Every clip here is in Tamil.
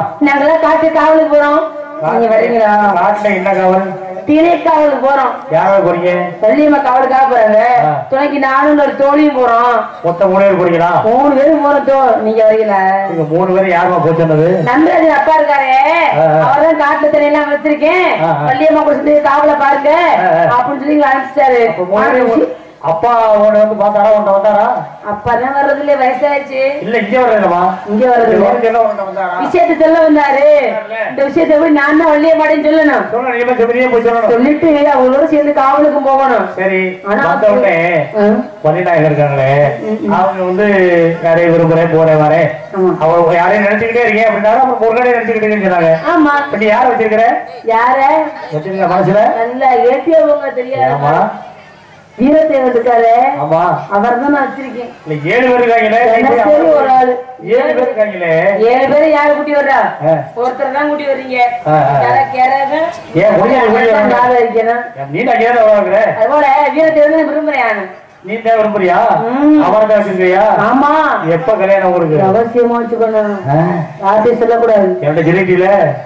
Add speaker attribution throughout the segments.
Speaker 1: நாங்கெல்லாம் காட்டு காவலுக்கு போறோம் நீங்க வரீங்களா
Speaker 2: காட்டுல என்ன காவல்
Speaker 1: திணை காவலுக்கு போறோம்
Speaker 2: யாராவது போறீங்க
Speaker 1: வள்ளியம்மா காவலுக்காக போறாங்க
Speaker 2: ஆ.
Speaker 1: துணைக்கு நானும் ஒரு தோழியும் போறோம்
Speaker 2: மொத்தம் மூணு பேர் போறீங்களா
Speaker 1: மூணு பேரும் போறோம் தோ நீங்க வரீங்களா
Speaker 2: நீங்க மூணு பேர் யாருமா போய் சொன்னது
Speaker 1: நம்பராஜன் அப்பா இருக்காரே
Speaker 2: ஆ, ஆ.
Speaker 1: அவர்தான் காட்டுல திணை எல்லாம் வச்சிருக்கேன்
Speaker 2: ஆ, ஆ.
Speaker 1: வள்ளியம்மா கொடுத்து காவல பாருங்க
Speaker 2: ஆ, ஆ.
Speaker 1: அப்படின்னு சொல்லி அனுப்பிச்சிட்டாரு
Speaker 2: அப்ப மூணு பேர் ஒரு- அப்பா உன்னை வந்து பார்த்தாரா உன்னை வந்தாரா
Speaker 1: அப்பதான் வர்றது இல்ல வயசாயிடுச்சு
Speaker 2: இல்ல இங்க வரலமா
Speaker 1: இங்க வர்றது இல்ல.
Speaker 2: உன்னை வந்தாரா
Speaker 1: விஷயத்தை சொல்ல வந்தாரு இந்த விஷயத்தை போய் நான் தான் வள்ளிய மாட்டேன்னு சொல்லணும்
Speaker 2: சொல்ல நீங்க செவரியே போய் சொல்லணும்
Speaker 1: சொல்லிட்டு அவங்களோட சேர்ந்து காவலுக்கும் போகணும்
Speaker 2: சரி
Speaker 1: ஆனா
Speaker 2: வந்த உடனே
Speaker 1: ஆ.
Speaker 2: பன்னிநாயகர் இருக்காங்களே அவங்க வந்து நிறைய விரும்புறேன் போறேன் வரேன்
Speaker 1: ஆமா.
Speaker 2: அவங்க யாரையும் நினைச்சுக்கிட்டே இருக்கேன் அப்படின்னாலும் அப்புறம் முருகனே நினைச்சுக்கிட்டே சொன்னாங்க
Speaker 1: ஆமா
Speaker 2: இப்ப நீ யார வச்சிருக்கிற
Speaker 1: யார
Speaker 2: வச்சிருக்க மனசுல
Speaker 1: நல்லா ஏற்றியவங்க தெரியாது
Speaker 2: ஆமா
Speaker 1: வீரத்தேவன் இருக்காரு
Speaker 2: ஆமா
Speaker 1: அவர் தான் நான் வச்சிருக்கேன்
Speaker 2: இல்ல ஏழு பேர் இருக்காங்களே
Speaker 1: என்ன சரி ஒரு ஆளு
Speaker 2: ஏழு பேர் இருக்காங்களே
Speaker 1: ஏழு பேரை யாரு கூட்டி வர்றா
Speaker 2: ஆ.
Speaker 1: ஒருத்தர் தான் கூட்டி வர்றீங்க
Speaker 2: ஆ, ஆ.
Speaker 1: யாரா கேரவன்
Speaker 2: ஏன் முடியாது முடியாது
Speaker 1: நாலு இருக்கணும்
Speaker 2: நீ நான் ஏன் வாங்குற
Speaker 1: அதுபோல வீரத்தேவன் விரும்புறேன் நானு.
Speaker 2: நீ தான் விரும்புறியா
Speaker 1: ம்.
Speaker 2: அவரை தான் வச்சிருக்கியா
Speaker 1: ஆமா
Speaker 2: எப்ப கல்யாணம் உங்களுக்கு
Speaker 1: அவசியமா வச்சுக்கணும்
Speaker 2: ஆ.
Speaker 1: யார்ட்டையும் சொல்லக்கூடாது
Speaker 2: என்னோட ஜிலிட்டில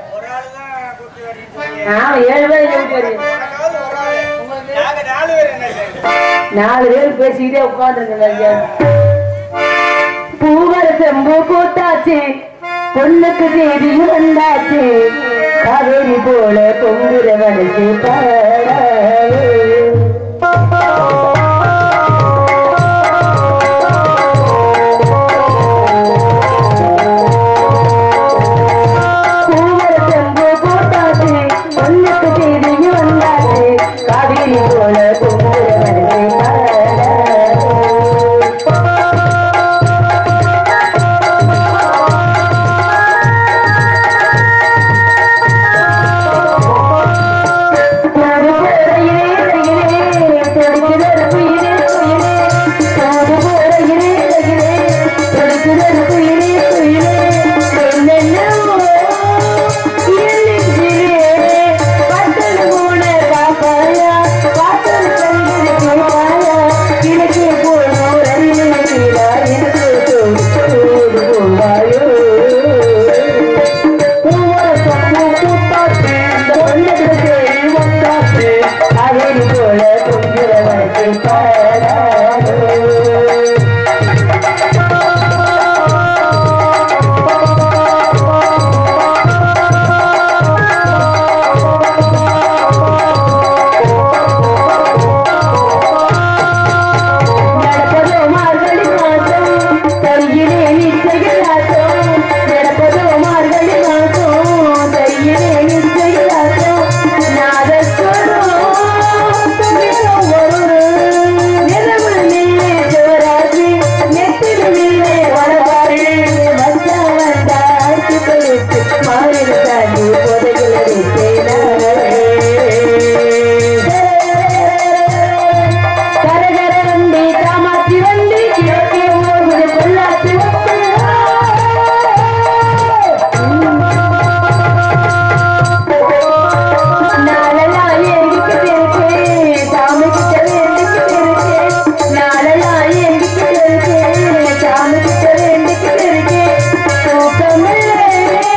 Speaker 1: ஆமா ஏழு பேர் இங்க கூட்டி வர்றீங்க
Speaker 3: நாங்க நாலு பேர் என்ன செய்யணும்?
Speaker 1: நாலு பேர் பேசிக்கிட்டே உட்காந்துருங்க பூவர் செம்பு கூத்தாச்சு பொண்ணுக்கு தேதியும் வந்தாச்சு காவேரி போல பொங்குற வளர்ச்சி பூவர் செம்பு கூத்தாச்சு பொண்ணுக்கு தேதியும் வந்தாச்சு காவேரி போல பொங்குற வளர்ச்சி நடப்பதோ மார்கழி மாசம் தையிலே நிச்சயதாசம் நடப்பதோ மார்கழி மாசம் தையிலே நிச்சயதாசம் நாதஸ்வரம் துமிரம் வரும் நிலவு நில்லே சிவராஜி நெத்தில நில்லே வளவாரி வந்தா வந்தா சுத்தலிட்டு மாறிடு தாண்டி புதைகளை கரகர வண்டி காமாட்சி வண்டி கிழக்கே ஓடுது பொள்ளாச்சி நாளெல்லாம் ஏறிக்கிட்டு இருக்கு சாமி கிட்ட வேண்டிக்கிட்டு இருக்கு நாளெல்லாம் ஏறிக்கிட்டு இருக்கு சாமி கிட்ட வேண்டிக்கிட்டு இருக்கு தூக்கமில்லை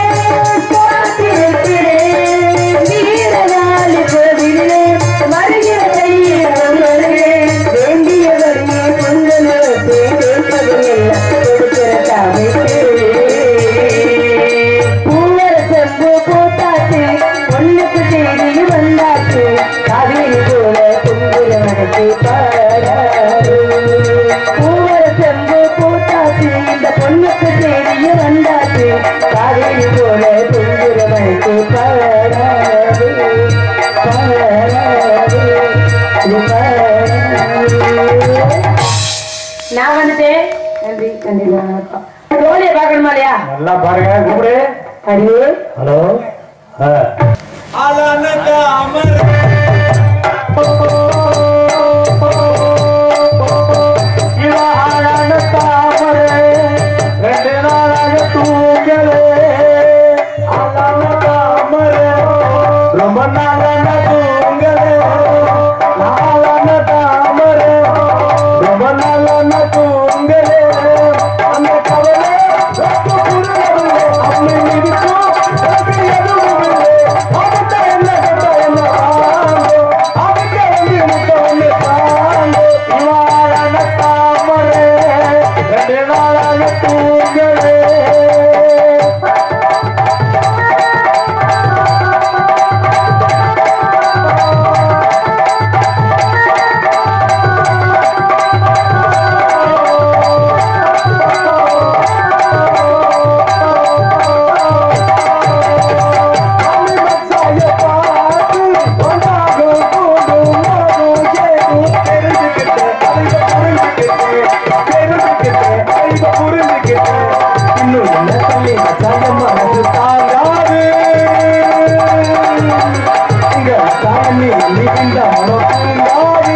Speaker 1: காத்திருக்கிறேன் வீரனாலி கோவிலே வருகிற கையில் வருகிறே வேண்டியவரையே பொங்கலோட்டே கேட்பதையெல்லாம் கொடுக்கிற தாமைக்கு பூவர செம்பு போட்டாச்சு பொண்ணுக்கு தேடி வந்தாச்சு காவேரி போல பொங்குல மனசு பாடாது பூவர செம்பு போட்டாச்சு இந்த பொண்ணுக்கு தேடி வந்தாச்சு காவேரி போல பொங்குல மனசு பாடாது பாடாது இது பாடாது நான் வந்துட்டேன் நன்றி நன்றி வணக்கம் ரோலியை பார்க்கணுமா இல்லையா
Speaker 2: நல்லா பாருங்க கூப்பிடு
Speaker 1: அடியே
Speaker 2: ஹலோ ஆ.
Speaker 3: ஆளானத அமர்
Speaker 2: இவாளான தாமரை, ரெண்டு நாளாக தூங்கலே. ஆளான தாமரை, ரொம்ப நாளாக தூங்கலே. நாளான தாமரை, ரொம்ப நாளாக தூங்கலே. அந்த கவலை ரொம்ப புரியவில்லை. அப்படி இருக்கும்
Speaker 4: தங்க சாமி நீண்ட மனோங்காரி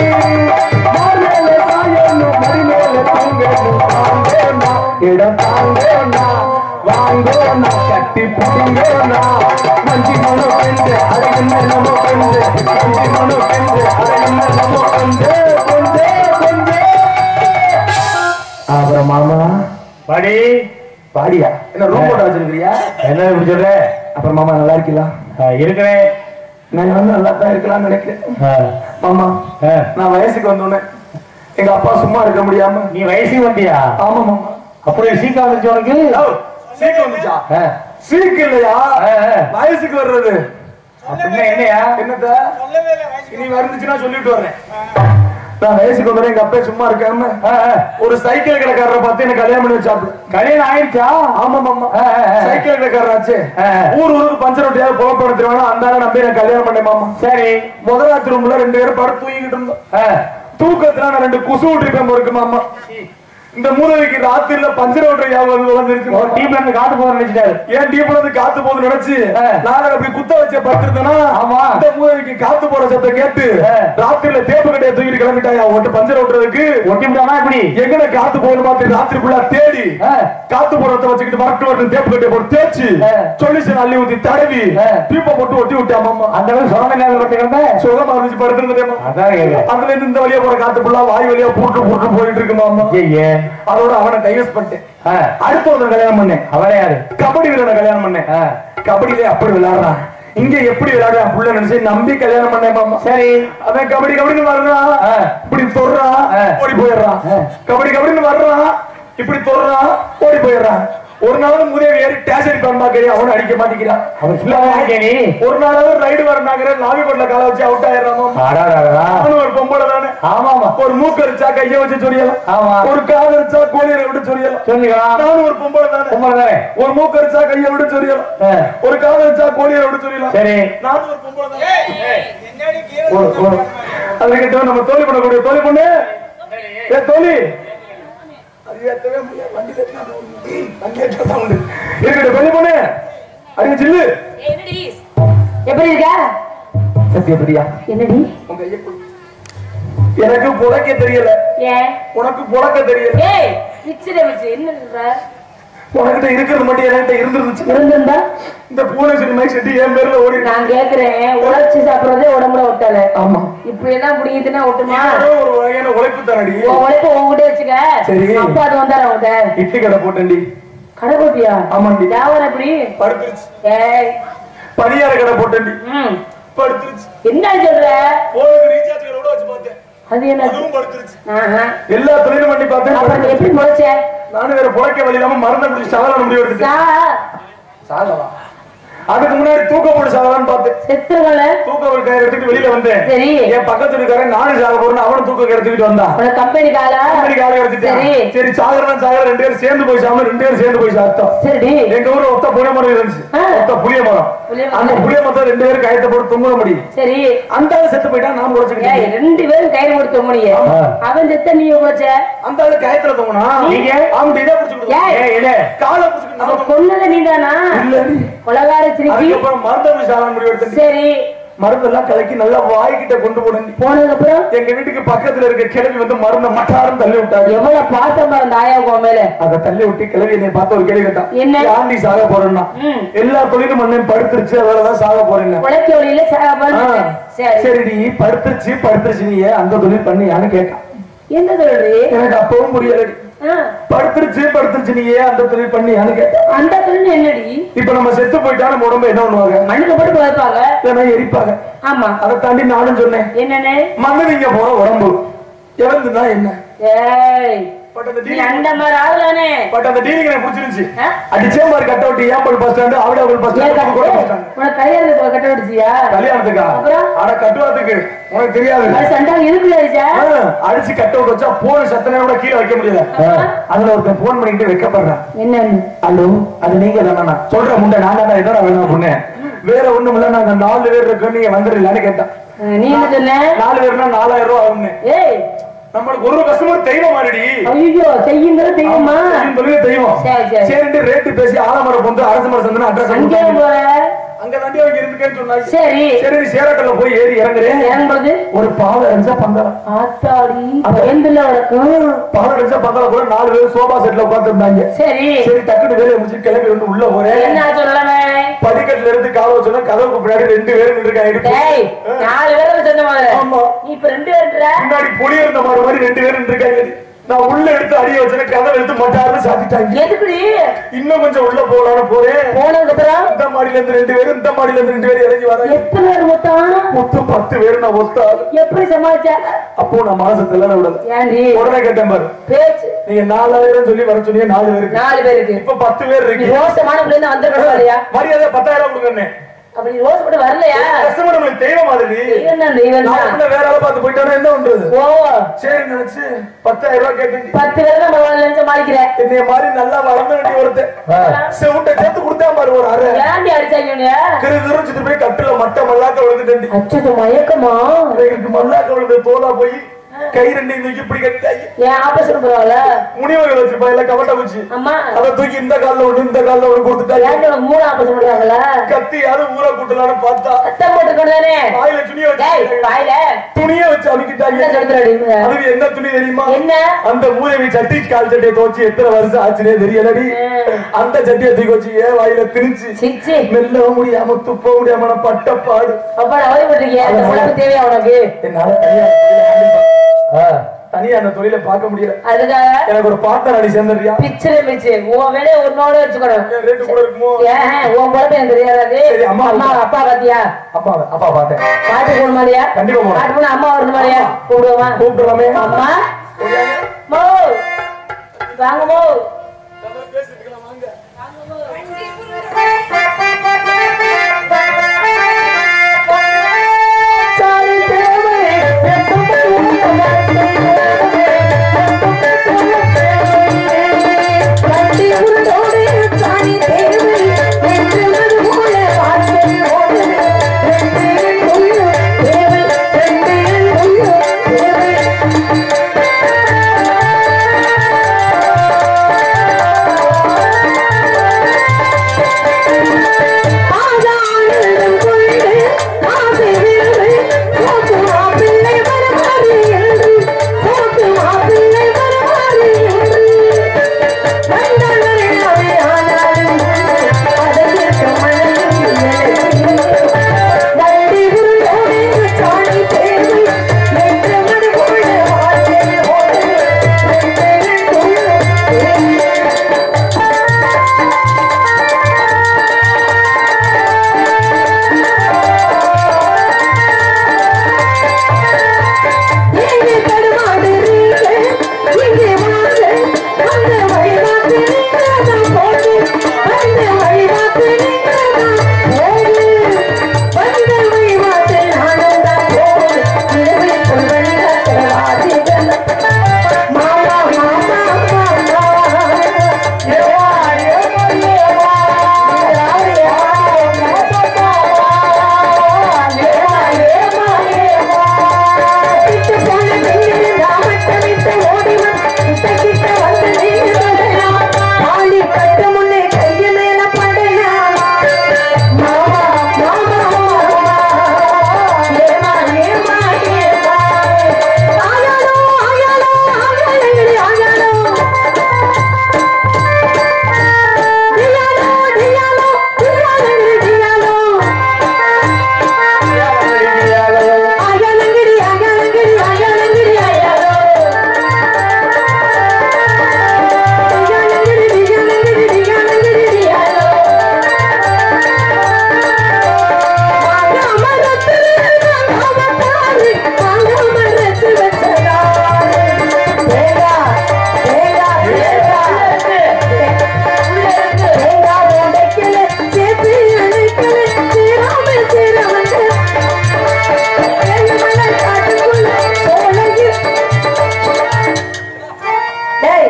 Speaker 4: மார்மேல சாயணும் மடிமேல தூங்கணும் தாங்கோனா இடம் தாங்கோனா வாங்கோனா கட்டி பிடிங்கோனா மஞ்சி மனோ பெண்டு அழகுன்னு நம்ம பெண்டு மஞ்சி மனோ பெண்டு அழகுன்னு நம்ம பெண்டு கொஞ்சே கொஞ்சே அப்புறம் மாமா
Speaker 2: படி
Speaker 4: பாடியா என்ன ரூம் போட்டு வச்சிருக்கிறியா
Speaker 2: என்ன இப்படி சொல்ற
Speaker 4: அப்புறம் மாமா நல்லா இருக்கீங்களா
Speaker 2: ஆ, இருக்கிறேன்
Speaker 4: நான் வந்து நல்லா தான் இருக்கலாம்னு நினைக்கிறேன்
Speaker 2: ஆ,
Speaker 4: மாமா
Speaker 2: ஆ.
Speaker 4: நான் வயசுக்கு வந்தோடனே எங்க அப்பா சும்மா இருக்க முடியாம
Speaker 2: நீ வயசுக்கு வந்தியா
Speaker 4: ஆமா மாமா
Speaker 2: அப்புறம் சீக்கிரம் வந்துச்சு உனக்கு
Speaker 4: சீக்கு வந்துச்சா
Speaker 2: ஆ,
Speaker 4: சீக்கு இல்லையா
Speaker 2: ஆ, ஆ.
Speaker 4: வயசுக்கு வர்றது
Speaker 2: அப்படின்னா என்னையா
Speaker 4: என்னத்த
Speaker 3: சொல்லவே இல்லை வயசுக்கு
Speaker 4: இனி வந்துச்சுன்னா சொல்லிட்டு வர்றேன் நான் வயசுக்கு வந்தோடனே எங்க அப்பா சும்மா இருக்காம
Speaker 2: ஆ, ஆ.
Speaker 4: ஒரு சைக்கிள் கடைக்காரரை பார்த்து எனக்கு கல்யாணம் பண்ணி வச்சாப்ல
Speaker 2: கல்யாணம் ஆயிடுச்சா
Speaker 4: ஆமா மாமா
Speaker 2: ஆ, ஆ, ஆ.
Speaker 4: சைக்கிள் கடைக்காரராச்சு
Speaker 2: ஆ.
Speaker 4: ஊர் ஊருக்கு பஞ்சர் ஒட்டியாவது புலப்படுத்துவானா அந்த ஆளை நம்பி எனக்கு கல்யாணம் பண்ணேன் மாமா
Speaker 2: சரி
Speaker 4: முதலாத்து ரூம்ல ரெண்டு பேரும் படுத்து தூங்கிட்டு இருந்தோம்
Speaker 2: ஆ,
Speaker 4: தூக்கத்துல நான் ரெண்டு குசு விட்டுருக்கேன் இருக்கு மாமா இந்த மூதவிக்கு ராத்திரில பஞ்சர் ஓட்டுற ஞாபகம் வந்துருச்சு
Speaker 2: ஒரு டீம்ல இருந்து காத்து போக நினைச்சிட்டாரு
Speaker 4: ஏன் டீப்ல இருந்து காத்து போகுது நினைச்சு
Speaker 2: ஆ.
Speaker 4: நாங்க அப்படி குத்த வச்ச படுத்திருந்தேனா
Speaker 2: ஆமா.
Speaker 4: இந்த மூதவிக்கு காத்து போற சத்தம் கேட்டு
Speaker 2: ஆ.
Speaker 4: ராத்திரில தேப்பு கட்டைய தூக்கிட்டு கிளம்பிட்டாயா ஓட்டு பஞ்சர் ஓட்டுறதுக்கு
Speaker 2: ஒட்டி விட்டானா இப்படி
Speaker 4: எங்கன காத்து போகணும் பார்த்து ராத்திரி ஃபுல்லா தேடி
Speaker 2: ஆ.
Speaker 4: காத்து போறத வச்சுக்கிட்டு வரட்டு வரட்டு தேப்பு கட்டைய போட்டு தேய்ச்சி
Speaker 2: ஆ.
Speaker 4: சொல்லிச்சு அள்ளி ஊத்தி தடவி
Speaker 2: ஆ.
Speaker 4: தீப்ப போட்டு ஒட்டி விட்டா மாமா
Speaker 2: அந்த மாதிரி சொன்ன நேரம் பட்டுக்கிறத
Speaker 4: சுகமா இருந்துச்சு படுத்திருந்தேன்
Speaker 2: அதான் கேக்குறேன்
Speaker 4: அதுல இருந்து இந்த வழியா போற காத்து ஃபுல்லா வாய் வழியா போட்டு போட்டு போயிட்டு இருக்கு மாமா
Speaker 2: ஐயே
Speaker 4: அதோட அவனை டைவர்ஸ் பண்ணிட்டேன்
Speaker 2: ஆ,
Speaker 4: அடுத்த ஒரு கல்யாணம் பண்ணேன்
Speaker 2: அவரே யாரு
Speaker 4: கபடி வீரனை கல்யாணம் பண்ணேன்
Speaker 2: ஆ,
Speaker 4: கபடியில அப்படி விளையாடுறான் இங்க எப்படி விளையாடுறான் புள்ள நினைச்சு நம்பி கல்யாணம் பண்ணேன் மாமா
Speaker 2: சரி
Speaker 4: அவன் கபடி கபடின்னு வர்றான்
Speaker 2: ஆ.
Speaker 4: இப்படி தொடுறான்
Speaker 2: ஆ.
Speaker 4: ஓடி போயிடுறான்
Speaker 2: ஆ.
Speaker 4: கபடி கபடின்னு வர்றான் இப்படி தொடுறான் ஓடி போயிடுறான் ஒரு நாள் முதல் ஏறி டேஷன் காண்பாக்கிறேன் அவனை அடிக்க மாட்டேங்கிறான்
Speaker 2: அவன் சும்மா நீ
Speaker 4: ஒரு நாளாவது ரைடு வரனாங்கிற லாபி பண்ணல காலை வச்சு அவுட் ஆயிடுறான் மாமா.
Speaker 2: அடாடாடா.
Speaker 4: அவனும் ஒரு பொம்பளை தானே
Speaker 2: ஆமாமா
Speaker 4: ஒரு மூக்கு அரிச்சா கைய வச்சு சொரியலாம்
Speaker 2: ஆமா.
Speaker 4: ஒரு கால் அரிச்சா கோழியை விட்டு சொரியலாம்
Speaker 2: சொல்லிக்கலாம்
Speaker 4: நானும் ஒரு பொம்பளை தானே
Speaker 2: உங்களை தானே
Speaker 4: ஒரு மூக்கு அரிச்சா கையை விட்டு சொரியலாம்
Speaker 2: ஆ,
Speaker 4: ஒரு கால் அரிச்சா கோழியை விட்டு சொரியலாம்
Speaker 2: சரி
Speaker 4: நானும் ஒரு பொம்பளை தானே
Speaker 3: ஏய், என்னடி கீழே
Speaker 4: ஒரு- ஒரு- அதுக்கிட்ட நம்ம தோழி பண்ணக்கூடிய தோழி பொண்ணு ஏ தோழி அது ஏத்தவே முடியாது. வண்டி தட்டினா போகுது. வண்டி ஏத்தா sound. இருக்கட்டும், தோழி பொண்ணு அடிங்க சில்லு
Speaker 1: என்னடி எப்படி இருக்க
Speaker 4: சத்தியப்பிரியா
Speaker 1: என்னடி
Speaker 4: உங்க ஐயா கொடு. எனக்கு புழைக்க தெரியல
Speaker 1: ஏன்
Speaker 4: உனக்கு புழக்க தெரியல
Speaker 1: ஏய் மிச்சத மிச்சு என்ன சொல்ற
Speaker 4: உனக்கிட்ட இருக்கிறது மட்டும் என்கிட்ட இருந்துருந்துச்சு
Speaker 1: இருந்திருந்தா
Speaker 4: இந்த பூனை செடி மாதிரி செடி என் பேர்ல ஓடி
Speaker 1: நான் கேக்குறேன் உழைச்சு சாப்பிடுறதே உடம்புல ஒட்டால
Speaker 4: ஆமா
Speaker 1: இப்படி எல்லாம் முடியுதுன்னா ஒட்டுமா
Speaker 4: இதோ ஒரு வகையான உழைப்பு தானடி
Speaker 1: உன் உழைப்பு உங்ககிட்ட வச்சுக்க
Speaker 4: சரி.
Speaker 1: அப்பா அது வந்தாரா உன்கிட்ட
Speaker 4: இட்லி கடை போட்டேன்டி
Speaker 1: கடை போட்டியா
Speaker 4: ஆமாண்டி
Speaker 1: வியாபாரம் எப்படி
Speaker 4: படுத்துருச்சு
Speaker 1: ஏய்
Speaker 4: பணியார கடை போட்டேன்டி
Speaker 1: ம்
Speaker 4: படுத்துருச்சு
Speaker 1: என்ன சொல்ற
Speaker 4: போனுக்கு ரீசார்ஜ் கடை கூட வச்சு பார்த்தேன்
Speaker 1: அது என்ன
Speaker 4: அதுவும் படுத்துருச்சு
Speaker 1: ஆஹா.
Speaker 4: எல்லா தொழிலும் பண்ணி பார்த்தேன்
Speaker 1: அப்புறம் நீ
Speaker 4: படுத்துருச்சு.
Speaker 1: எப்படி முளைச்ச
Speaker 4: நானும் வேற புழைக்க வழி இல்லாம மருந்த குடிச்சு சாகலாம் முடிவு எடுத்துட்டேன்
Speaker 1: சா
Speaker 4: சாகவா அதுக்கு முன்னாடி தூக்க போட்டு சாகலாம்னு பார்த்தேன்
Speaker 1: செத்துருவல
Speaker 4: தூக்க போட்டு கயிறு எடுத்துட்டு வெளியில வந்தேன்
Speaker 1: சரி
Speaker 4: என் பக்கத்து இருக்காரன் நானும் சாக போறேன் அவனும் தூக்க கயிறு எடுத்துக்கிட்டு வந்தான்
Speaker 1: உனக்கு கம்பெனி காலா
Speaker 4: கம்பெனி காலை எடுத்துட்டான்
Speaker 1: சரி
Speaker 4: சரி சாகரன் சாகர ரெண்டு பேரும் சேர்ந்து போய் சாப்பிட ரெண்டு பேரும் சேர்ந்து போய் சாப்பிட்டோம்
Speaker 1: சரிடி
Speaker 4: எங்க ஊர்ல ஒத்த புளிய மரம் இருந்துச்சு
Speaker 1: ஆ.
Speaker 4: ஒத்த புளிய மரம்
Speaker 1: புளிய மரம்.
Speaker 4: அந்த புளிய மரத்தை ரெண்டு பேரும் கயத்தை போட்டு தொங்க முடியும்
Speaker 1: சரி
Speaker 4: அந்த ஆளு செத்து போயிட்டா நான்
Speaker 1: ஏய்
Speaker 4: முளைச்சுக்கிட்டேன்
Speaker 1: ரெண்டு பேரும் கயிறு கொடுத்து தொங்குனீங்க
Speaker 2: ஆ.
Speaker 1: அவன் செத்த நீ முளைச்ச
Speaker 4: அந்த ஆளு கயத்துல தொங்கினா
Speaker 2: நீங்க?
Speaker 4: அவன் இதை பிடிச்சிக்கிட்டு
Speaker 1: ஏய்.
Speaker 2: ஏய், இல்ல
Speaker 4: காலை பிடிச்சிக்கிட்டு நான்
Speaker 1: அவன் கொன்னத நீதானா
Speaker 4: இல்லடி.
Speaker 1: கொலகார சிரிக்கி
Speaker 4: அதுக்கப்புறம் மருந்த போய் சாகலாம் முடிவு எடுத்தேன்
Speaker 1: சரி
Speaker 4: மருந்தெல்லாம் கலக்கி நல்லா வாய்க்கிட்ட கொண்டு போனேன்
Speaker 1: போனதுக்கு அப்புறம்
Speaker 4: எங்க வீட்டுக்கு பக்கத்துல இருக்க கிழவி வந்து மருந்த மட்டாரம் தள்ளி விட்டாங்க
Speaker 1: எவ்வளவு பாசமா இருந்த ஆயா உன் மேல
Speaker 4: அத தள்ளி விட்டு கிழவி என்னை பார்த்து ஒரு கேள்வி கேட்டான்
Speaker 1: என்ன?
Speaker 4: ஆண்டி சாக போறேன்னா
Speaker 1: ம்.
Speaker 4: எல்லா தொழிலும் மண்ணன் படுத்துருச்சு அதனாலதான் சாக போறேன்
Speaker 1: உழைக்க வழியில சாப்பாடு சரி
Speaker 4: சரிடி படுத்துருச்சு படுத்துருச்சு நீ ஏன் அந்த தொழில் பண்ணியான்னு கேட்டான்
Speaker 1: என்ன சொல்றி
Speaker 4: எனக்கு அப்பவும் புரியலடி
Speaker 1: ஆ,
Speaker 4: படுத்துருச்சு படுத்துருச்சு நீ ஏன் அந்த தொழில் பண்ணியான்னு கேட்டான்
Speaker 1: அந்த தொழில் என்னடி
Speaker 4: இப்ப நம்ம செத்து போயிட்டா நம்ம உடம்பு என்ன பண்ணுவாங்க
Speaker 1: மண்ணுக்கு போட்டு வைப்பாங்க
Speaker 4: இல்லைன்னா எரிப்பாங்க
Speaker 1: ஆமா
Speaker 4: அதை தாண்டி நானும் சொன்னேன்
Speaker 1: என்னன்னு
Speaker 4: மண்ணவிங்க போற உடம்பு இறந்துனா என்ன
Speaker 1: ஏய்
Speaker 4: பட் அந்த
Speaker 1: நீ
Speaker 4: டீலிங்
Speaker 1: அந்த மாதிரி ஆளுதானே
Speaker 4: பட் அந்த டீலிங் எனக்கு பிடிச்சிருந்துச்சு
Speaker 1: ஆ?
Speaker 4: அடிச்சே மாதிரி கட் அவுட் ஏம்பல் பஸ் ஸ்டாண்டு அவடவள் பஸ்
Speaker 1: ஏன்
Speaker 4: ஸ்டாண்டு கூட பஸ் ஸ்டாண்டு
Speaker 1: உனக்கு கல்யாணத்துக்கு கட்ட விடுச்சியா
Speaker 4: கல்யாணத்துக்கா
Speaker 1: அப்புறம்?
Speaker 4: ஆனா கட்டுவாத்துக்கு உனக்கு தெரியாது
Speaker 1: அது சண்டை இருக்குல்ல அடிச்சா
Speaker 4: ஆ, அடிச்சு கட் அவுட் வச்சா போன் சத்தனை கூட கீழே வைக்க முடியல அதுல ஒருத்தன் போன் பண்ணிட்டு வைக்கப்படுறான்
Speaker 1: என்னன்னு
Speaker 4: ஹலோ அது நீங்க தானே சொல்ற முண்டை நான் தானே என்னடா வேணும் பொண்ணு வேற ஒண்ணும் இல்ல நாங்க நாலு பேர் இருக்கோம் நீங்க வந்துடலான்னு கேட்டான்
Speaker 1: ஆ, நீ என்ன சொன்ன
Speaker 4: நாலு பேர்னா நாலாயிரம் ரூபாய் ஆகும்னு
Speaker 1: ஏய்
Speaker 4: நம்மளுக்கு ஒரு கஸ்டமர் தெய்வம் மாறிடி
Speaker 1: ஐயோ செய்யுங்கிற தெரியுமா
Speaker 4: அப்படின்னு சொல்லி தெய்வம்
Speaker 1: சரி, சரி.
Speaker 4: சரின்ட்டு ரேட்டு பேசி ஆலமரம் பொந்து அரச மரம் சந்தன அட்ரஸ்
Speaker 1: அங்கே போற
Speaker 4: அங்க தாண்டி அவங்க இருந்துக்கேன்னு சொன்னாங்க
Speaker 1: சரி
Speaker 4: சரி நீ சேரட்டல போய் ஏறி இறங்குறேன்
Speaker 1: இறங்குறது
Speaker 4: ஒரு பாவை அடிச்சா பந்தலம்
Speaker 1: ஆத்தாடி பயந்துல உனக்கும்
Speaker 4: பாவை அடிச்சா பந்தலம் கூட நாலு பேர் சோபா செட்ல உட்காந்துருந்தாங்க
Speaker 1: சரி
Speaker 4: சரி டக்குனு வேலையை முடிச்சு கிளம்பி வந்து உள்ள போறேன்
Speaker 1: என்ன சொல்லவே
Speaker 4: படிக்கட்டுல இருந்து கால வச்சோன்னா கதவுக்கு பின்னாடி ரெண்டு பேரும் நின்றுருக்காங்க
Speaker 1: டேய் நாலு பேரை சொன்ன மாதிரி
Speaker 4: ஆமா.
Speaker 1: நீ இப்ப ரெண்டு பேர்ன்ற
Speaker 4: முன்னாடி புலி இருந்த மாதிரி மாதிரி ரெண்டு பேரும் நின்றுருக்காங்க நான் உள்ள எடுத்து அடிய வச்சேன் கதவை எடுத்து மட்டாருன்னு சாத்திட்டாங்க
Speaker 1: எதுக்குடி
Speaker 4: இன்னும் கொஞ்சம் உள்ள போகலான்னு போறேன்
Speaker 1: போனதுக்கு அப்புறம்
Speaker 4: இந்த மாடியில இருந்து ரெண்டு பேரும் இந்த மாடியில இருந்து ரெண்டு பேரும் இறங்கி வராங்க
Speaker 1: எத்தனை பேர் மொத்தம்
Speaker 4: மொத்தம் பத்து பேர் நான் ஒத்த ஆளு
Speaker 1: எப்படி சமாளிச்ச
Speaker 4: அப்போ நான் மாசத்துல விடல
Speaker 1: ஏண்டி
Speaker 4: உடனே கேட்டேன் பாரு
Speaker 1: பேச்சு
Speaker 4: நீங்க நாலாயிரம் சொல்லி வர சொன்னீங்க நாலு பேருக்கு
Speaker 1: நாலு பேருக்கு
Speaker 4: இப்ப பத்து பேர்
Speaker 1: நீ
Speaker 4: இருக்கு
Speaker 1: ரோசமான பிள்ளை இருந்து வந்திருக்கணும் இல்லையா
Speaker 4: மரியாதை பத்தாயிரம் கொடுங்க
Speaker 1: அப்ப நீ ரோஸ் போட்டு வரலையா
Speaker 4: கஸ்டமர் நம்மளுக்கு தெய்வம் மாதிரி
Speaker 1: இவன் தான் தெய்வம்
Speaker 4: நான்
Speaker 1: தான்
Speaker 4: உள்ள வேற ஆளை பார்த்து போயிட்டானா என்ன பண்றது
Speaker 1: ஓ
Speaker 4: சரி நினைச்சு பத்தாயிரம் ரூபாய் கேட்டு
Speaker 1: பத்து பேர் தான் பரவாயில்ல சமாளிக்கிறேன்
Speaker 4: என்னைய மாதிரி நல்லா வளர்ந்த வேண்டிய ஒருத்தன் செவுட்ட சேர்த்து கொடுத்தா பாரு ஒரு அரை
Speaker 1: ஏண்டி அடிச்சாங்க உன்னைய?
Speaker 4: திரு திருச்சிட்டு போய் கட்டுல மட்ட மல்லாக்க விழுந்துட்டேன்
Speaker 1: அச்சது மயக்கமா
Speaker 4: எனக்கு மல்லாக்க விழுந்த தோலா போய் கை ரெண்டையும் தூக்கி இப்படி கட்டாங்க
Speaker 1: ஏன் ஆபரேஷன் பரவாயில்ல
Speaker 4: முனிவர்கள் வச்சிருப்பா எல்லாம் கவட்ட வச்சு
Speaker 1: அம்மா
Speaker 4: அதை தூக்கி இந்த கால்ல ஒண்ணு இந்த கால்ல ஒண்ணு கொடுத்துட்டாங்க
Speaker 1: ஏன்டி உனக்கு மூணு ஆபரேஷன் பண்றாங்களா
Speaker 4: கத்தி யாரும் ஊரை கூட்டலான்னு பார்த்தா
Speaker 1: சத்தம் போட்டுக்கணும் தானே
Speaker 4: வாயில துணியை
Speaker 1: டேய்
Speaker 4: வச்சு
Speaker 1: வாயில
Speaker 4: துணியை வச்சு
Speaker 1: என்ன
Speaker 4: அமுக்கிட்டாங்க
Speaker 1: சொல்றடி
Speaker 4: அது என்ன துணி தெரியுமா
Speaker 1: என்ன
Speaker 4: அந்த மூதேவி சட்டி கால் சட்டையை துவச்சு எத்தனை வருஷம் ஆச்சுனே தெரியலடி அந்த சட்டியை தூக்கி வச்சு ஏன் வாயில திணிச்சு
Speaker 1: சிச்சி
Speaker 4: மெல்ல முடியாம துப்ப முடியாம நான் பட்ட பாடு
Speaker 1: அப்ப நான் அவதிப்பட்டிருக்கேன் அந்த உடம்பு தேவையா உனக்கு
Speaker 4: என்னால தனியா அந்த தொழிலை handle பண்ண- தனியா அந்த தொழிலை பார்க்க முடியல
Speaker 1: அதுக்காக
Speaker 4: எனக்கு ஒரு பார்ட்னர் அடி சேர்ந்துறியா
Speaker 1: பிச்சரை பிச்சு உன் வேலையை உன்னோட வச்சுக்கணும்
Speaker 4: ரேட்டு கூட இருக்குமோ
Speaker 1: ஏன் உன் பொழப்பு எனக்கு தெரியாது
Speaker 4: சரி, அம்மா
Speaker 1: அம்மா அப்பா பாத்தியா
Speaker 4: அப்பா அப்பா பார்த்தேன்
Speaker 1: பாட்டு போகணும் மாதிரியா
Speaker 4: கண்டிப்பா போகணும்.
Speaker 1: பாட்டு போன அம்மா வரணும் மாதிரியா கூப்பிடுவோமா
Speaker 4: கூப்பிடலாமே
Speaker 1: அம்மா மோ வாங்க மோ சாரி தேவை எப்பவுமே கட்டி உருண்டோடு சாரி தேவை என்று ஒரு போல வார்த்தை ஓடு ரெண்டு கொள்ளு தேவை ரெண்டு கொள்ளு தேவை ஆதாரம் கொண்டு ஆசை விருது போக்கு மாப்பிள்ளை வருவாரு என்று போக்கு மாப்பிள்ளை வருவாரு என்று வந்தவரை அவை ஆனாலும் அதற்கு மனதில் நன்றி குருவோடு சாணி தேவை என்று மறு போல வாழ்க்கை ஓடு ரெண்டு கொள்ளு தேவை எங்கே தடுமாடுறீங்க? இங்கே வாங்க. அந்த வழிபாட்டு நீங்கதான் போடு. அந்த வழிபாட்டு நீங்கதான் போடு. வந்த வழிபாட்டு நானும்தான் போடு. இரவுக்குள் வழிகாட்ட வாசிகள். மாமா, மாமா, மாமா. ஏவா, ஏவா, ஏவா. ஏவா, ஏவா, ஏவா, ஏவா, ஏவா. விட்டு போன பெண்ணின் ராமத்தை விட்டு ஓடி வந்து கிட்ட கிட்ட வந்து நீங்க சொல்லலாம். தாலி கட்ட முன்னே கைய மேல படையலாம். மாமா, மாமா, மாமா. ஏமா, ஏமா, ஏமா. ஆயாலோ, ஆயாலோ, ஆயாலங்கடி, ஆயாலோ. டியாலோ, டியாலோ, டியாலங்கடி, டியாலோ. ஆயாலங்கடி, ஆயாலங்கடி, ஆயாலங்கடி, ஆயாலோ. டியாலங்கடி, டியாலங்கடி, டியாலங்கடி, டியாலோ. வாங்காம ரத்திலே வாங்காம பாரு, வாங்காம ரத்து வச்சதாரு. தேங்கா, தேங்கா, தேங்கா. தேங்கா உடைக்கல, சேர்த்து அணைக்கல, சேராம சேர வந்து டேய்,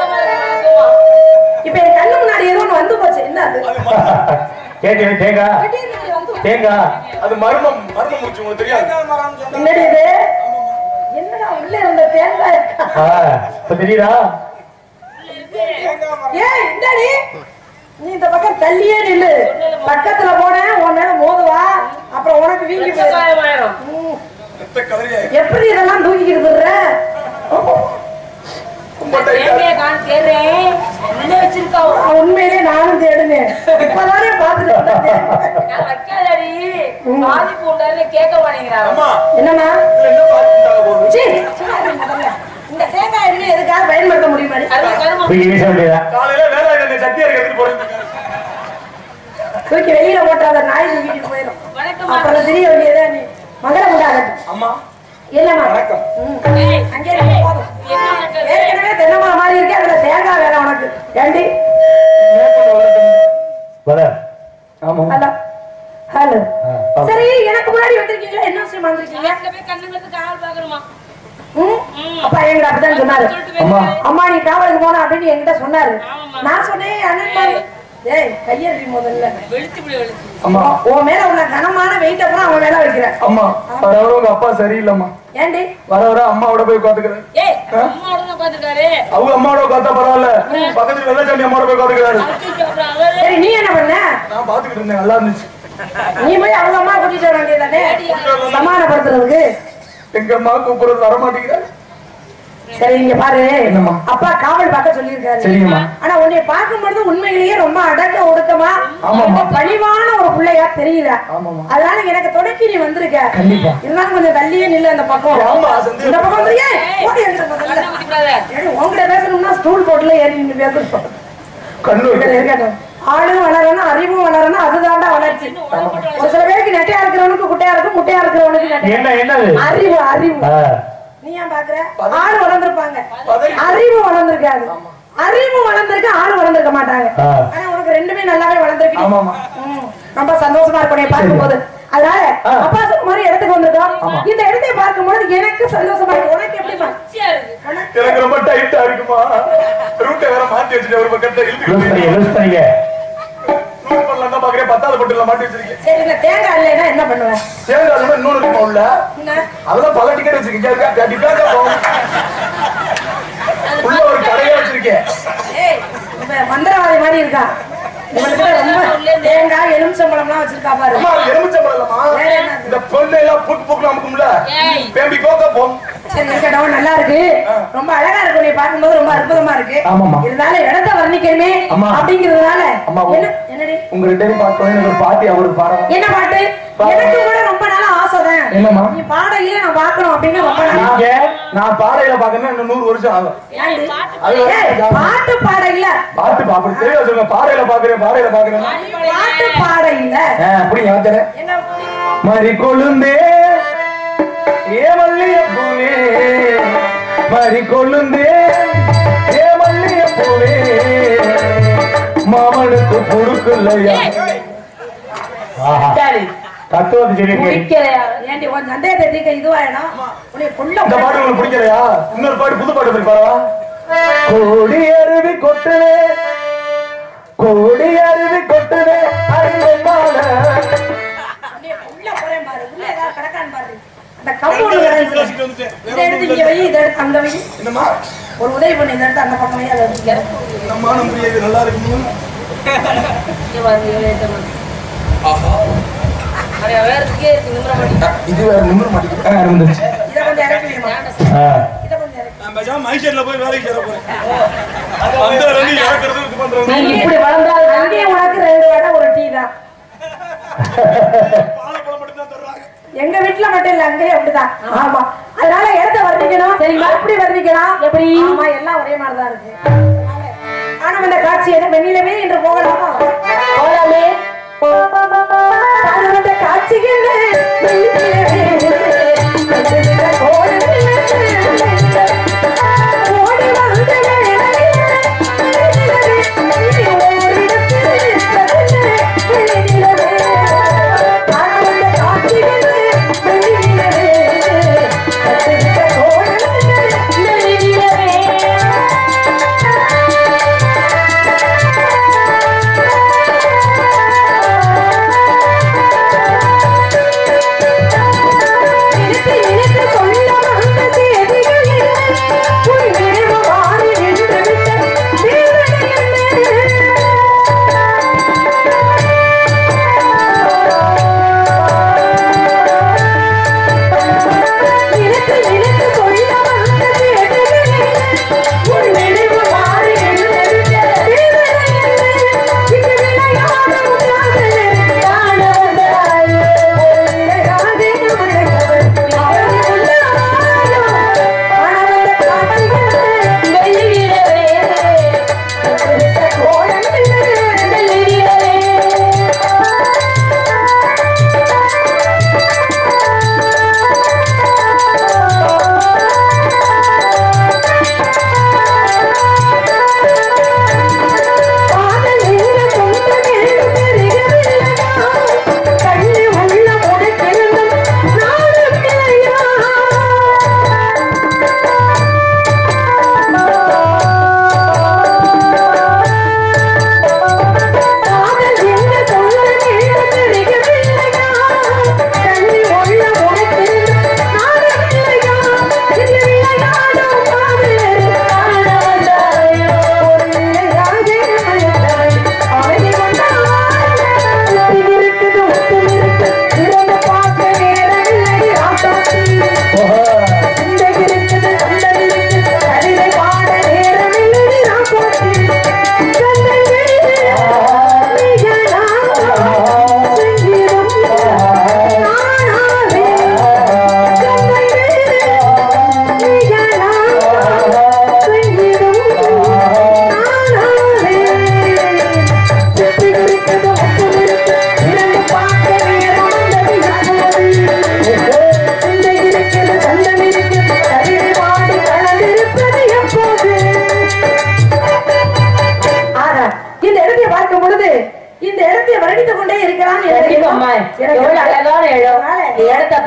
Speaker 1: இப்ப என் கண்ணு முன்னாடி ஏதோ ஒண்ணு வந்து போச்சு என்ன அது
Speaker 2: கேட்டு தேங்கா
Speaker 1: திடீர்னு வந்து போச்சு.
Speaker 2: தேங்கா
Speaker 4: அது மர்மம் மர்மம் முடிச்சு உங்களுக்கு தெரியாது
Speaker 3: தேங்காய் மரம்னு சொன்னா
Speaker 1: என்னடி இது என்னடா உள்ள இருந்த தேங்காய் இருக்கா
Speaker 2: ஆ, இப்ப தெரியுதா
Speaker 3: தேங்காய் மரம்
Speaker 1: ஏய் என்னடி நீ இந்த பக்கம் தள்ளியே நில்லு பக்கத்துல போனேன் உன் மேல மோதுவா அப்புறம் உனக்கு வீங்கி போயிடும். ம்.
Speaker 4: ரத்த கதறியா
Speaker 1: எப்படி இதெல்லாம் தூக்கிக்கிட்டு இருக்கிற?
Speaker 4: ரொம்ப டைட்டா
Speaker 1: நான் உண்மையிலே நானும் தேடுனேன் இப்பதானே பாத்துட்டு வந்தேன்.
Speaker 4: அம்மா
Speaker 1: என்னம்மா
Speaker 4: இதுல என்ன பாத்துட்டாங்க போகுது
Speaker 1: சீ, சும்மா இரு முதல்ல. இந்த தேங்காய் எண்ணெய் எதுக்காக பயன்படுத்த முடியுமா
Speaker 2: தூக்கி வீச வேண்டியதா
Speaker 4: காலையில வேலை என்ன சட்டி அரைக்கிறதுக்கு போறேன்
Speaker 1: தூக்கி வெளியில போட்டாத நாய் தூக்கிட்டு போயிடும் அப்புறம் தெரிய வேண்டியதே நீ மங்களம் உண்டாகட்டும்
Speaker 4: அம்மா
Speaker 1: இல்லம்மா
Speaker 4: வணக்கம்.
Speaker 1: ம். அங்கே இரு, போதும் ஏற்கனவே தென்னமரம் மாதிரி இருக்கு அதுல தேங்காய் வேற உனக்கு ஏண்டி
Speaker 4: மேற்கொண்டு வரட்டும்.
Speaker 2: வர
Speaker 4: ஆமா
Speaker 1: ஹலோ ஹலோ
Speaker 2: ஆ.
Speaker 1: சரி எனக்கு முன்னாடி வந்திருக்கீங்களா என்ன விஷயம் வந்திருக்கீங்க ம்? அப்பா எங்க அப்படிதான் சொன்னாரு
Speaker 4: அம்மா.
Speaker 1: அம்மா நீ காவலுக்கு போன அப்படின்னு என்கிட்ட சொன்னாரு நான் சொன்னேன் அண்ணன் பாரு ஏய் கையெழுதி முதல்ல
Speaker 4: அம்மா
Speaker 1: உன் மேல உள்ள கனமான வெயிட்ட பூரா அவன் மேல வைக்கிறேன்
Speaker 4: அம்மா வர வர உங்க அப்பா சரியில்லைம்மா
Speaker 1: ஏண்டி
Speaker 4: வர வர அம்மாவோட போய் உட்காந்துக்கிறேன் அவங்க அம்மாவோட உட்காந்தா பரவாயில்ல பக்கத்துல வெள்ளச்சாமி அம்மாவோட போய் உட்காந்துக்கிறாரு
Speaker 1: சரி நீ என்ன பண்ண
Speaker 4: நான் பாத்துக்கிட்டு இருந்தேன் நல்லா இருந்துச்சு
Speaker 1: நீ போய் அவங்க அம்மா கூட்டிட்டு வர வேண்டியதானே சமாதானப்படுத்துறதுக்கு
Speaker 4: எங்க அம்மா கூப்பிடுறது வர மாட்டேங்கிறாரு
Speaker 1: சரி இங்க பாரு
Speaker 4: என்னம்மா?
Speaker 1: அப்பா காவல் பார்க்க சொல்லியிருக்காரு
Speaker 4: சரிங்கம்மா.
Speaker 1: ஆனா உன்னை பார்க்கும் பொழுது உண்மையிலேயே ரொம்ப அடக்க ஒடுக்கமா
Speaker 4: ஆமாம்மா.
Speaker 1: ரொம்ப பணிவான ஒரு பிள்ளையா தெரியல
Speaker 4: ஆமாம்மா.
Speaker 1: அதனால எனக்கு தொடக்கி நீ வந்திருக்க
Speaker 4: கண்டிப்பா.
Speaker 1: இருந்தாலும் கொஞ்சம் தள்ளியே நில்லு அந்த பக்கம்
Speaker 4: ஆமா, சந்தேகம்.
Speaker 1: இந்த பக்கம் வந்துறியா ஓடி எங்க முதல்ல ஏடி, உன்கிட்ட பேசணும்னா ஸ்டூல் போட்டுல ஏறி நின்னு பேசணும்
Speaker 4: கண்ணு
Speaker 1: இதுல
Speaker 4: வைக்க.
Speaker 1: இருக்கட்டும் ஆளும் வளரணும் அறிவும் வளரணும் அதுதான்டா வளர்ச்சி ஒரு சில பேருக்கு நெட்டையா இருக்கிறவனுக்கு குட்டையா இருக்கும் முட்டையா இருக்கிறவனுக்கு நெட்டையா
Speaker 2: என்ன என்னது
Speaker 1: அறிவு அறிவு
Speaker 2: ஆ.
Speaker 1: நீ ஏன் பாக்குற ஆள் வளர்ந்திருப்பாங்க
Speaker 4: பதவி.
Speaker 1: அறிவு வளர்ந்திருக்காது அறிவு வளர்ந்திருக்கு ஆள் வளர்ந்திருக்க மாட்டாங்க
Speaker 2: ஆ.
Speaker 1: ஆனா உனக்கு ரெண்டுமே நல்லாவே வளர்ந்திருக்கு
Speaker 4: ஆமாமா
Speaker 1: ம், ரொம்ப சந்தோஷமா இருக்கும் நீ பார்க்கும்போது அதனால
Speaker 4: ஆ.
Speaker 1: அப்பா சொன்ன மாதிரி இடத்துக்கு வந்திருக்கோம் இந்த இடத்தை பார்க்கும்போது எனக்கு சந்தோஷமா இருக்கு உனக்கு எப்படிமா
Speaker 4: எனக்கு ரொம்ப டைட்டா இருக்குமா ரூட்டை வேற மாத்தி வச்சுட்டு ஒரு பக்கத்தை
Speaker 2: லூஸ்
Speaker 4: இழுத்து
Speaker 2: பண்ணிக்க லூஸ் பண்ணிக்க
Speaker 4: ரூட் பண்ணலாம் தான் பாக்குறேன் பத்தாவது பட்டுல மாட்டி வச்சிருக்கேன்
Speaker 1: சரி இந்த தேங்காய் இல்லைன்னா என்ன பண்ணுவேன்
Speaker 4: சேர்ந்து அது இன்னொரு இருக்குமா உள்ள
Speaker 1: என்ன?
Speaker 4: அதெல்லாம் பல டிக்கெட் வச்சிருக்கேன் கண்டிப்பா போகும் உள்ள ஒரு கடையே வச்சிருக்கேன்
Speaker 1: ஏய் இவன் மந்திரவாதி மாதிரி இருக்கா இவனுக்கு ரொம்ப தேங்காய் எலுமிச்சம்பழம்லாம் வச்சிருக்கா பாரு
Speaker 4: அம்மா அது எலுமிச்சம்பழம் இல்லம்மா
Speaker 1: வேற என்ன?
Speaker 4: இந்த பொண்ணு எல்லாம் புக்கு புக்கு நமக்கும்ல
Speaker 5: ஏய்.
Speaker 4: பேம்பி கோக்க போம்
Speaker 1: சரி இருக்கட்டும் நல்லா இருக்கு ரொம்ப அழகா இருக்கு நீ பார்க்கும்போது ரொம்ப அற்புதமா இருக்கு
Speaker 4: ஆமாம்மா.
Speaker 1: இருந்தாலும் இடத்த வர்ணிக்கணுமே
Speaker 4: அம்மா.
Speaker 1: அப்படிங்கிறதுனால
Speaker 4: அம்மா.
Speaker 1: என்ன என்னடி
Speaker 4: உங்க ரெண்டு பேரும் பார்த்தோம் எனக்கு ஒரு பாட்டி அவரு பாடம்
Speaker 1: என்ன பாட்டு எனக்கு கூட ரொம்ப நாளா ஆசைதான்
Speaker 4: என்னம்மா?
Speaker 1: நீ பாடையிலே நான் பார்க்கணும் அப்படின்னு ரொம்ப நாளா
Speaker 4: நீங்க நான் பாடையில பாக்கணும் இன்னும் நூறு வருஷம் ஆகும்
Speaker 1: ஏன்டி?
Speaker 4: அது
Speaker 1: ஏய், பாட்டு பாடையில
Speaker 4: பாட்டு பாப்பது தெரியும் சொல்லுங்க பாடையில பாக்குறேன் பாடையில பாக்குறேன்
Speaker 1: பாட்டு பாடையில
Speaker 4: அப்படி யாத்திரை
Speaker 1: என்ன
Speaker 4: மறி கொழுந்தே ஏ மல்லிய பூவே மறி கொழுந்தே ஏ மல்லிய பூவே மாமனுக்கு பொறுக்கலையா
Speaker 2: ஆஹா
Speaker 1: சரி.
Speaker 2: தத்துவத்தை சொல்லியிருக்கேன்
Speaker 1: குடிக்கலையா? ஏன்டி உன் சந்தேகத்தை தீர்க்க இதுவாயிடும் உன்னை புள்ள
Speaker 4: இந்த பாட்டு உங்களுக்கு பிடிக்கலையா இன்னொரு பாட்டு புது பாட்டு போய் பாருவா கோடி அருவி கொட்டுவே கோடி அருவி கொட்டுவே அறிவம்மால
Speaker 1: அப்படியே உள்ள போறேன் பாரு உள்ள ஏதாவது கிடக்கான்னு பாரு அந்த கம்பவுண்ட் கிடக்கு இதை எடுத்து இங்க வை இதை எடுத்து அங்க வை
Speaker 4: என்னம்மா
Speaker 1: ஒரு உதவி பண்ணி இதை எடுத்து அந்த பக்கம் வை அதை வச்சுக்க
Speaker 4: நம்மால முடியாது நல்லா இருக்குமா இது வேற நிமிர மாட்டேங்குது இருந்துச்சு
Speaker 1: இதை கொஞ்சம் இறக்கி வைமா
Speaker 2: ஆ.
Speaker 1: இதை கொஞ்சம் இறக்கி
Speaker 3: நான் பேசாம மைசூர்ல போய் வேலைக்கு சேர போறேன் அந்த ரெண்டு இறக்குறது இது பண்றது
Speaker 1: நீ இப்படி வளர்ந்தால் அங்கேயே உனக்கு ரெண்டு வடை ஒரு டீ தான்
Speaker 3: வாழைப்பழம் மட்டும் தான் தர்றாங்க
Speaker 1: எங்க வீட்டுல மட்டும் இல்ல அங்கேயே அப்படிதான் ஆமா அதனால இடத்த வர்ணிக்கணும் சரிங்களா எப்படி வர்ணிக்கலாம் எப்படி ஆமா எல்லாம் ஒரே மாதிரிதான் இருக்கு அதனால ஆனா இந்த காட்சி என்ன வெண்ணிலவே என்று போகலாமா போகலாமே அந்த காட்சிகள் ஓடி வந்த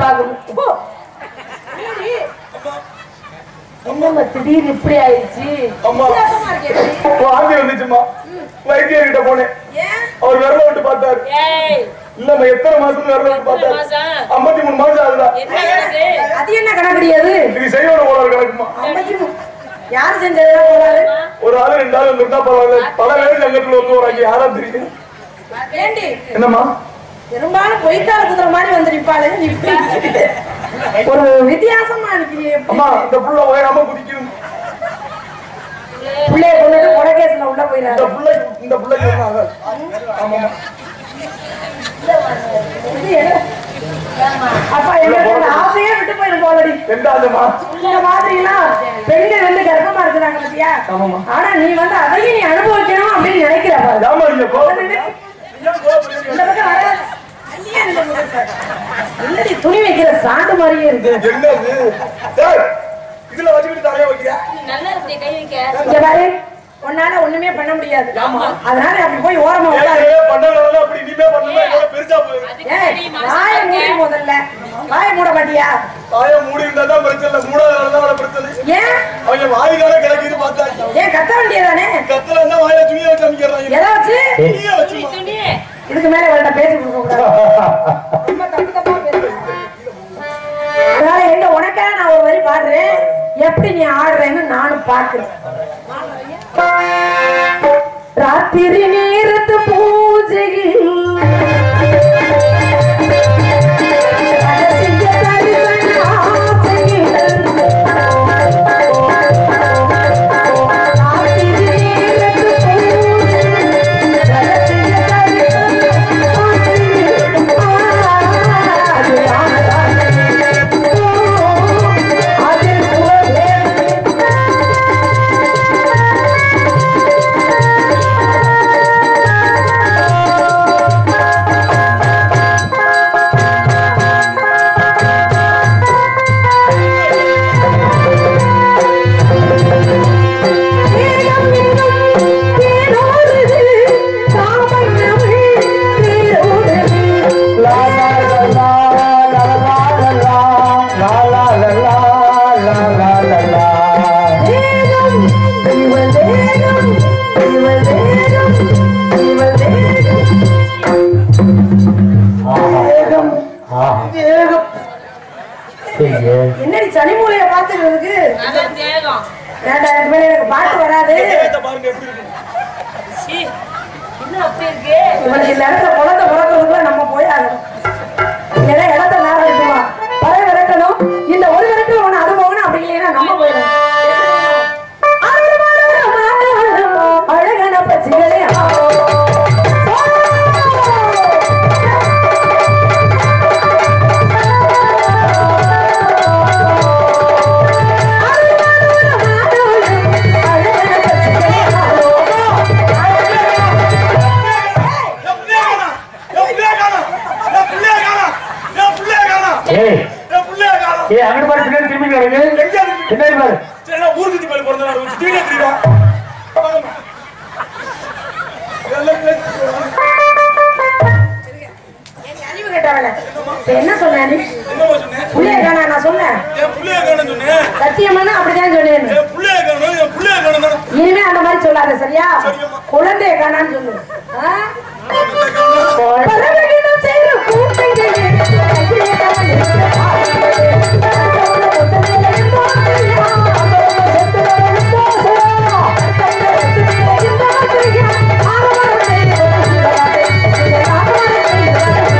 Speaker 1: பார்க்கணும் ஓ. என்னடி? என்னம்மா திடீர்னு இப்படி ஆயிடுச்சு
Speaker 4: அம்மா.
Speaker 1: வித்தியாசமா இருக்கே இது.
Speaker 4: வாந்தி வந்துச்சுமா வைத்தியர் கிட்ட போனேன்
Speaker 1: ஏன்
Speaker 4: அவர் விரல விட்டு பார்த்தாரு
Speaker 5: ஏய்,
Speaker 4: இல்லம்மா எத்தனை மாசம் விரல விட்டு
Speaker 5: எத்தனை
Speaker 4: பார்த்தாரு
Speaker 5: மாசம்?
Speaker 4: ஐம்பத்தி மூணு மாசம் ஆகுதா
Speaker 5: என்ன கணக்கு?
Speaker 1: அது என்ன கணக்கடியாது
Speaker 4: இது செய்வோட போல கிடக்குமா
Speaker 1: யார் செஞ்சதுதான் போறாரு
Speaker 4: ஒரு ஆளு ரெண்டு ஆளு இருந்தா பரவாயில்ல பல பேரும் சங்கத்துல வந்து வராங்க யாரா தெரியும்
Speaker 1: ஏண்டி
Speaker 4: என்னம்மா
Speaker 1: பெரும்பாலும் பொய்க்கால குதிரை மாதிரி வந்து நிப்பாளு நீ இப்படி நிக்கிற. ஒரு வித்தியாசமா இருக்கிறீ
Speaker 4: அம்மா இந்த புள்ள உயராம குதிக்கணும்
Speaker 1: பிள்ளைய கொண்டுட்டு கொடகேஸ்ல உள்ள
Speaker 4: இந்த
Speaker 1: போயிடாரு
Speaker 4: புள்ள இந்த புள்ளைக்கு ஒண்ணும் ஆகாது ஆமாம்மா
Speaker 1: இது என்ன? அப்பா எங்களுக்கு ஆசையே விட்டு போயிடும் போலடி
Speaker 4: ரெண்டாவதுமா
Speaker 1: இந்த மாதிரி எல்லாம் பெண்கள் வந்து கர்ப்பமா இருக்கிறாங்க பத்தியா
Speaker 4: ஆமாம்மா
Speaker 1: ஆனா நீ வந்து அதையும் நீ அனுபவிக்கணும் அப்படின்னு நினைக்கிற பாரு
Speaker 4: ஏமா நீங்க கோவப்படுறீங்க? ஏன் கோவப்படுறீங்க?
Speaker 1: இந்த பக்கம் வர தள்ளியே நில்லு முகத்தை. என்னடி துணி வைக்கிற சாண்டு மாதிரியே இருக்கு
Speaker 4: என்னது டேய், இதுல வச்சுக்கிட்டு தலைய வைக்கிறியா
Speaker 5: நல்லா இருக்கு கை வைக்க
Speaker 1: இங்க பாரு உன்னால ஒண்ணுமே பண்ண முடியாது அதனால அப்படி போய் ஓரமா உட்காரு
Speaker 4: ஏற்கனவே பண்ணதால அப்படி இனிமே பண்ணா எவ்வளவு பெருசா போயிடும்
Speaker 5: அதுக்கு
Speaker 1: ஏய்
Speaker 5: நீ மாசமா
Speaker 1: வாய மூடி
Speaker 5: இருக்க.
Speaker 1: முதல்ல வாய மூட மாட்டியா
Speaker 4: தாய மூடி இருந்தா தான் பிரச்சனை இல்லை மூடாதால தான் அவ்வளவு பிரச்சனை
Speaker 1: ஏன்
Speaker 4: அவங்க வாயிலால கிடக்குது பார்த்தா
Speaker 1: ஏன் கத்த வேண்டியதானே
Speaker 4: கத்துல இருந்தா வாயில துணியை வச்சு அமைக்கிறாங்க
Speaker 1: எதை வச்சு
Speaker 4: துணியை வச்சு
Speaker 5: துணி, துணி.
Speaker 1: இதுக்கு மேல வேண்ட பேசி கொடுக்க கூடாது ரொம்ப தப்பு தப்பா பேசுறேன் அதனால எங்க உனக்காக நான் ஒரு வரி பாடுறேன் எப்படி நீ ஆடுறேன்னு நானும் பாக்குறேன் ராத்திரி நேரத்து பூஜையில் ரகசிய தரிசன ஆசையில். ராத்திரி நேரத்து பூஜையில் ரகசிய தரிசன ஆசையில். அது யானதானே? ஓ, அதில் சுவரே என்னடி சனிமூலைய பாத்துக்கிறதுக்கு
Speaker 5: நல்லா தேகம்.
Speaker 1: வேண்டாம் இதுக்கு மேல எனக்கு பாட்டு வராது
Speaker 4: ஏத்த பாருங்க எப்படி இருக்கு
Speaker 5: சீ, என்ன அப்படி இருக்கு
Speaker 1: இவனுக்கு இந்த இடத்துல குழந்தை பிறக்கிறதுக்குள்ள நம்ம போய் ஆகணும் ஏன்னா இடத்த நேரம் இருக்குமா பழைய விரட்டணும் இந்த ஒரு விரட்டு ஒண்ணு அது போகணும் அப்படி இல்லைன்னா நம்ம போயிடும் அழகான பச்சிகளே
Speaker 3: என் புள்ளைய காணோம். என் புள்ளைய காணோம். என் புள்ளைய காணோம். என் புள்ளைய காணோம்.
Speaker 2: ஏய்
Speaker 3: என் புள்ளைய காணோம்.
Speaker 2: ஏய் அங்கிட்டு பாரு பின்னாடி திரும்பி கிடக்கு
Speaker 3: எங்க இருக்கு?
Speaker 2: பின்னாடி பாரு
Speaker 3: சரி, நான் ஊர் சுத்தி போய் பிறந்த நாடு. உன் சுத்திக்கிட்டே திரியுதா? வாங்கம்மா. எல்லாம் பேசிட்டு வா.
Speaker 1: அறிவு கேட்டவள இப்ப என்ன சொன்ன நீ
Speaker 3: என்னம்மா சொன்னேன்?
Speaker 1: புள்ளைய காணா நான் சொன்னேன்
Speaker 3: என் புள்ளைய காணோம்னு சொன்னேன்.
Speaker 1: சத்தியமான அப்படிதான் சொன்னேன்
Speaker 3: என் புள்ளைய காணோம், என் புள்ளைய காணோம் தானே.
Speaker 1: இனிமே அந்த மாதிரி சொல்லாத சரியா
Speaker 3: சரிம்மா.
Speaker 1: குழந்தைய காணான்னு சொல்லு ஆ?
Speaker 3: புள்ளைய காணோம்.
Speaker 1: பறவையிடம் செய்த கூட்டங்களே, கையிலே கவலை இருக்கிற பாடங்களே, கண்டவன புத்தகங்களையும் போதையா, கண்டவன சொத்துகளையும் போதையா, கண்டவன சொத்துகளையும் போதையா, ஆரவாரம் செய்த சிவகாமி, இதை ஆரவாரம் செய்த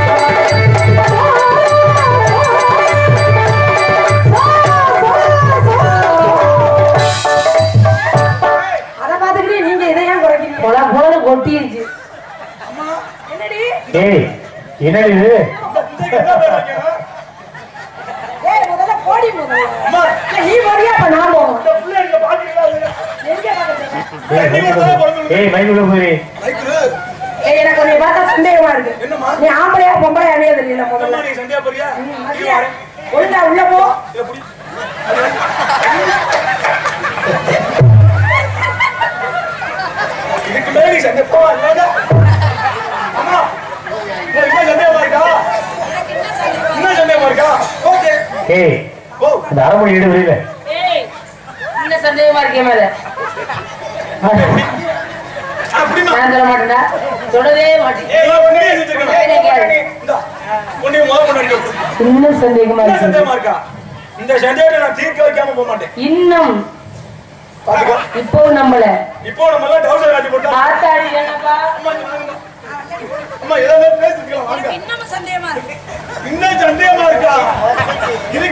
Speaker 1: அத பாத்துக்கிட்டே நீங்க இதை ஏன் குறைக்கிறீங்க போல போல கொட்டிருச்சு என்னடி
Speaker 2: ஏய் என்னடி இது
Speaker 3: இந்த புள்ளைக்கு என்ன பேர் வைக்கணும்?
Speaker 1: ஏய் முதல்ல போடி முதல்ல
Speaker 3: அம்மா,
Speaker 1: ஏய், நீ போடியா அப்ப நான் போகணும்
Speaker 3: இந்த புள்ளைய நீங்க பாத்தீங்களா இல்லையா?
Speaker 1: எங்க பாக்குறீங்க
Speaker 2: ஏய் மைக்குள்ள போய் ஏய் மைக்குள்ள போய்
Speaker 3: மைக்கு,
Speaker 1: ஏய் எனக்கு உன்னை பார்த்தா சந்தேகமா இருக்கு
Speaker 3: என்னம்மா?
Speaker 1: நீ ஆம்பளையா பொம்பளையாவே தெரியல முதல்ல
Speaker 3: என்னம்மா நீ சண்டையா போறியா? இங்க
Speaker 1: மதியா,
Speaker 3: வரேன்.
Speaker 1: ஒழுங்கா உள்ள போ
Speaker 3: இதை புடி. இதுக்கு மேல நீ சண்டை போ, அண்ணா. அம்மா, உங்களுக்கு என்ன சந்தேகமா இருக்கா? என்ன சந்தேகமா இருக்கா?
Speaker 2: ஏய்
Speaker 3: ஓ
Speaker 2: அந்த அரைமணி ஈடு வெளியில
Speaker 5: ஏய் என்ன சந்தேகமா இருக்கே மேல
Speaker 3: அப்படிமா
Speaker 5: நான் சொல்ல மாட்டேன்டா சொல்லவே மாட்டேன்
Speaker 3: ஏய் ஒண்ணே செஞ்சிருக்கணும் இந்தா ஒண்ணே முத பண்ணி
Speaker 5: இன்னும் சந்தேகமா
Speaker 3: என்ன
Speaker 5: இருக்கு
Speaker 3: சந்தேகமா இருக்கா இந்த சந்தேகத்தை நான் தீர்க்க வைக்காம போக மாட்டேன்
Speaker 5: இன்னும்
Speaker 3: பாத்துக்கோ
Speaker 5: இப்போ நம்மள
Speaker 3: இப்போ நம்ம எல்லாம் டவுசர் காட்டி போட்டா
Speaker 5: ஆத்தாடி என்னப்பா
Speaker 3: அம்மா இங்க வாங்க. அம்மா ஏதாவது பேசிக்கலாம் வாங்க
Speaker 5: இன்னும் சந்தேகமா இருக்கு
Speaker 3: இன்னும் சந்தேகமா இருக்கா இது